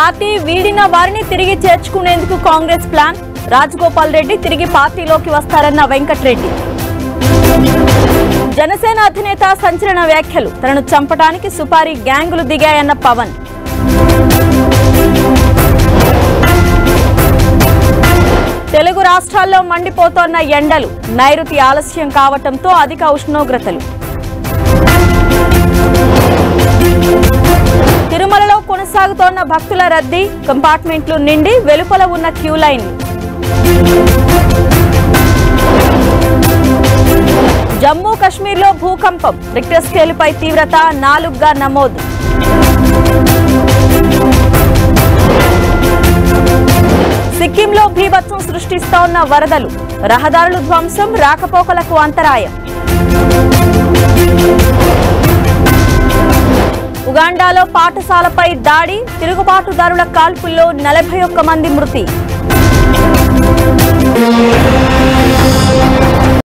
party వీడిన వారిని తిరిగి చేర్చుకునేందుకు కాంగ్రెస్ ప్లాన్ రాజగోపాల్ రెడ్డి తిరిగి పార్టీలోకి వస్తారన్న వెంకట్రెడ్డి జనసేన అధినేత సంచలన వ్యాఖ్యలు తనను చంపడానికి సుపారీ గ్యాంగులు దిగాయన్న పవన్ తెలుగు రాష్ట్రాల్లో మండిపోతోన్న ఎండలు నైరుతి ఆలస్యం కావటంతో అధిక ఉష్ణోగ్రతలు తిరుమలలో కొనసాగుతోన్న భక్తుల రద్దీ కంపార్ట్మెంట్లు నిండి వెలుపల ఉన్న క్యూ లైన్ జమ్మూ కశ్మీర్లో భూకంపం రిక్టర్ స్కేలుపై తీవ్రత నాలుగుగా నమోదు సిక్కింలో భీభత్సం సృష్టిస్తోన్న వరదలు రహదారులు ధ్వంసం రాకపోకలకు అంతరాయం ఉగాండాలో పాఠశాలపై దాడి తిరుగుబాటుదారుల కాల్పుల్లో నలభై ఒక్క మంది మృతి